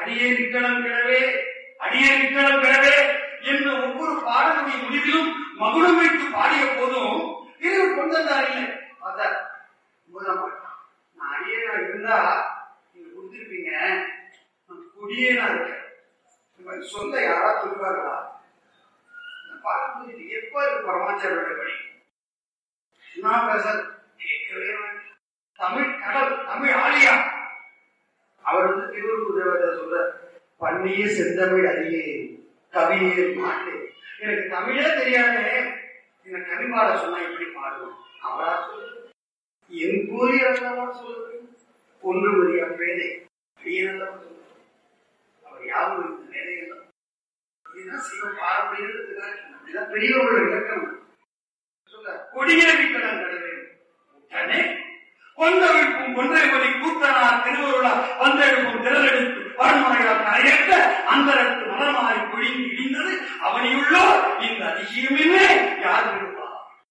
அடியே நிக்கணம் கிடவே அடியே நிக்கணம் கிடவே என்ற ஒவ்வொரு பாடலுடைய முடிவிலும் மகுடம் வைத்து பாடிய போதும் இறைவர் கொண்டார் இல்லை பார்த்தார் முதலாம் பாட்டு நான் அடியேனா இருந்தா நீங்க கொடுத்திருப்பீங்க நான் குடியேனா இருக்கேன் இந்த மாதிரி சொல்ல யாராவது சொல்லுவார்களா நான் பார்க்கும்போது இது எப்ப இருக்கு பரமாச்சாரோட பணி நான் பேச கேட்கவே மாட்டேன். தமிழ் கடல் தமிழ் ஆலியா அவர் வந்து திருவள்ளுவர் தேவதை சொல்ற பண்ணிய செந்தமிழ் அறியே கவியே மாட்டு எனக்கு தமிழே தெரியாதே இந்த கவி பாட சொன்னா எப்படி பாடுவோம் அவரா சொல்லு என் கூறி அல்லவா சொல்லுது ஒன்று மதிய பேதை அடியனல்லவா சொல்லுது அவர் யாவும் இந்த வேலைகள் இதுதான் சிவ பாரம்பரியத்துக்காக இதுதான் பெரியவர்கள் இலக்கணம் சொல்ல கொடிய விக்கடன் கடவே உடனே கொந்தவிழ்ப்பும் கொன்றைமொழி கூத்தனார் திருவருளா வந்தெழுப்பும் திரளெடுத்து வரன்முறையால் கரையற்ற அந்தரத்து மலர்மாறி பொழிந்து இடிந்தது அவனியுள்ளோ இந்த அதிசயமே யார் விடுவா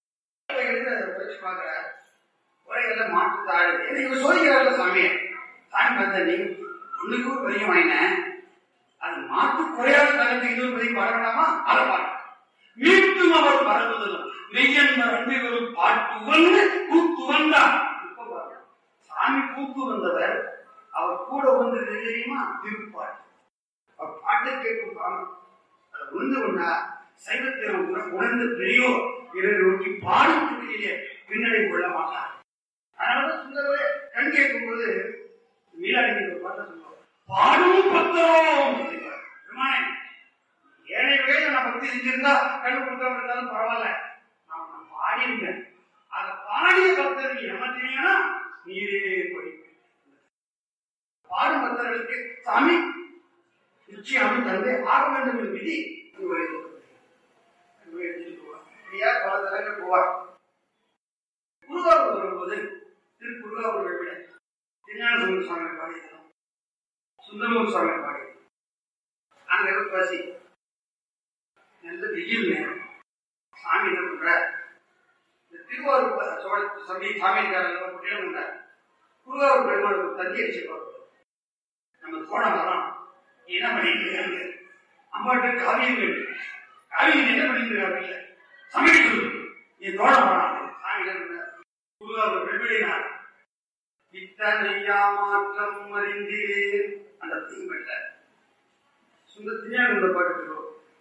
உரைகள்ல மாற்று தாழ் எனக்கு சோதிக்கிறார்ல சாமி சாமி பார்த்த நீ ஒண்ணுக்கு ஒரு பெரிய வாங்கினேன் அது மாற்று குறையாத தரத்துக்கு இது ஒரு பெரிய பாட வேண்டாமா அதை பாடு மீட்டும் அவர் பரவுதலும் மெய்யன்பர் அன்பிகளும் பாட்டு வந்து கூத்து வந்தார் இப்ப பாருங்க. சாமி கூத்து வந்தவர் அவர் கூட வந்தது எது தெரியுமா திருப்பாட்டு அவர் பாட்டு கேட்கும் காலம் அதை உணர்ந்து கொண்டா சைவத்திரம் உணர்ந்த பெரியோர் இவரை நோக்கி பாடும் துறையிலே பின்னடை கொள்ள மாட்டார் அதனாலதான் சுந்தரவே கண் கேட்கும் போது மீளாடி பாட்ட சொல்லுவார் பாடும் பத்திரம் பெருமானே ஏழை வேலை நான் பக்தி செஞ்சிருந்தா கண்டு கொடுக்காம இருந்தாலும் பரவாயில்ல நான் நான் பாடியிருக்கேன் அதை பாடிய பக்தர் ஏமாத்தினீங்கன்னா நீரே படிப்பேன் பாடும் பக்தர்களுக்கு சாமி நிச்சயம் தந்தை ஆக வேண்டும் என்ற விதி உங்களை உங்களை எடுத்துட்டு போவார் இப்படியா பல தலங்கள் போவார் குருவாரூர் வரும்போது திரு குருவாரூர் விட திருஞான சுந்தர சுவாமி பாடியதும் சுந்தரமூர் சுவாமி பாடியது அங்க இருந்து பசி நல்ல வெயில் நேரம் சாமி என்ன பண்ற இந்த திருவாரூர் ப- சோழ சமி சாமியார் புட்டியம் பண்றார் குருவாரூர் பெருமாளுக்கு தந்தி அடிச்சு பார்ப்போம் நம்ம தோணம் வரோம் நீ என்ன பண்ணிட்டு இருக்காங்க அம்மாட்ட காவியம் கேட்டு காவியம் என்ன பண்ணிட்டு இருக்காங்க சமைக்க சொல்லு நீ தோணம் வரான் சாமி என்ன பண்றார்? குருவாரூர் வெள்ளினார் இத்தனையா மாற்றம் அறிந்தேன் அந்த தீம்பட்ட சுந்த திஞான பாட்டு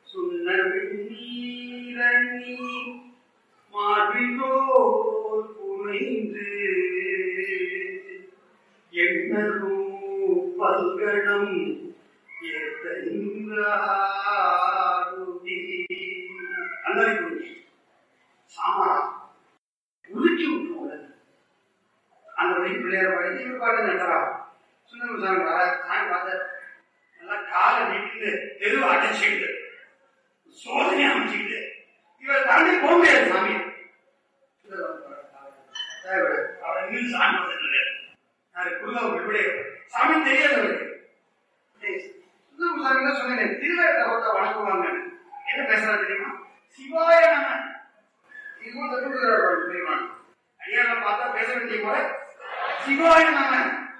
சுண்ணி மாறினோர் புனைந்து எண்ணரும் பல்கணம் ஏத்தீ அந்த சாமரா உருக்கி விட்டுரும் உடனே அந்த வழி பிள்ளையார் பாடி இவர் பாட்டு நட்டரா சுந்தரம் சாமி வர சாமி பார்த்த நல்லா காலை நீட்டு தெருவு அடைச்சிட்டு சோதனை அமைச்சுக்கிட்டு இவர் தாண்டி போக முடியாது சாமி அவரை இன்னும் சாமி வந்துட்டு நான் குருவா விடுபடைய சாமி தெரியாது அவருக்கு சுந்தரம் சாமி தான் சொன்னேன் திருவேட்ட ஒருத்த வணங்குவாங்க என்ன பேசுறா தெரியுமா சிவாய நம இதுவும் தப்பு தெரியுமா ஐயா பார்த்தா பேச வேண்டிய போல சிவாய நம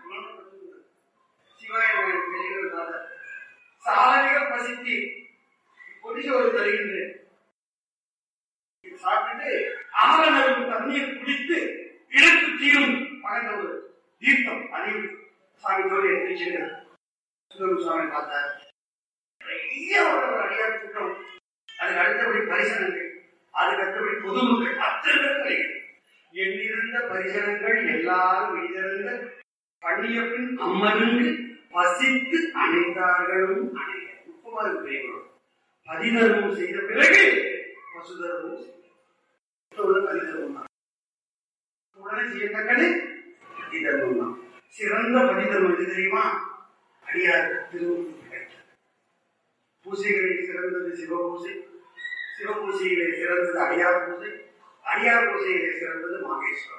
சிவாய நம பெரியவர் பார்த்தா சாலமிக பசித்தி பொடிசோறு தருகின்றேன் இது சாப்பிட்டு ஆவணரும் தண்ணீர் குடித்து இழுத்து தீரும் பகந்த ஒரு தீர்த்தம் அதையும் சாமி தோழி எடுத்துச்சிருக்கிறார் சுந்தரம் சுவாமி பார்த்தார் நிறைய ஒரு ஒரு அடியார் கூட்டம் அதுக்கு அடுத்தபடி பரிசனங்கள் அதுக்கு அடுத்தபடி பொதுமக்கள் அத்தனை பேர் கிடைக்கிறது எண்ணிருந்த பரிசனங்கள் எல்லாரும் எய்திருந்த பண்ணிய பின் அம்மனுக்கு பசித்து அணைந்தார்களும் அணைய முப்பது பெரியவரும் பதிதர்மம் செய்த பிறகு பசுதர்மம் செய்தார் பதிதர்மம் தான் உடனே செய்யத்தக்கது பதிதர்மம் தான் சிறந்த பதிதர்மம் எது தெரியுமா அடியார் திருவள்ளுவர் கிடைத்தது பூசைகளில் சிறந்தது சிவபூசை சிவபூசையிலே சிறந்தது அடியார் பூசை அடியார் பூசையிலே சிறந்தது மாகேஸ்வரம்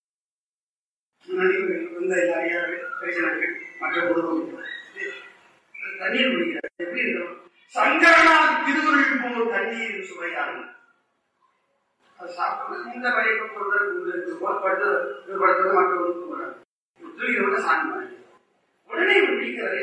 நதிகள் வந்த எல்லா அடியார்கள் பரிசனங்கள் மற்ற பொதுமக்கள் தண்ணீர் குடிக்கிறார் எப்படி இருக்கும் சங்கரனார் திருவருள் போல் தண்ணீர் சுவையாகும் அது சாப்பிட்டு இந்த வழியை சொல்றது உங்களுக்கு போல் படுத்தது இது படுத்தது மற்ற ஒன்று சாமி உடனே இவர் பிடிக்கிறாரு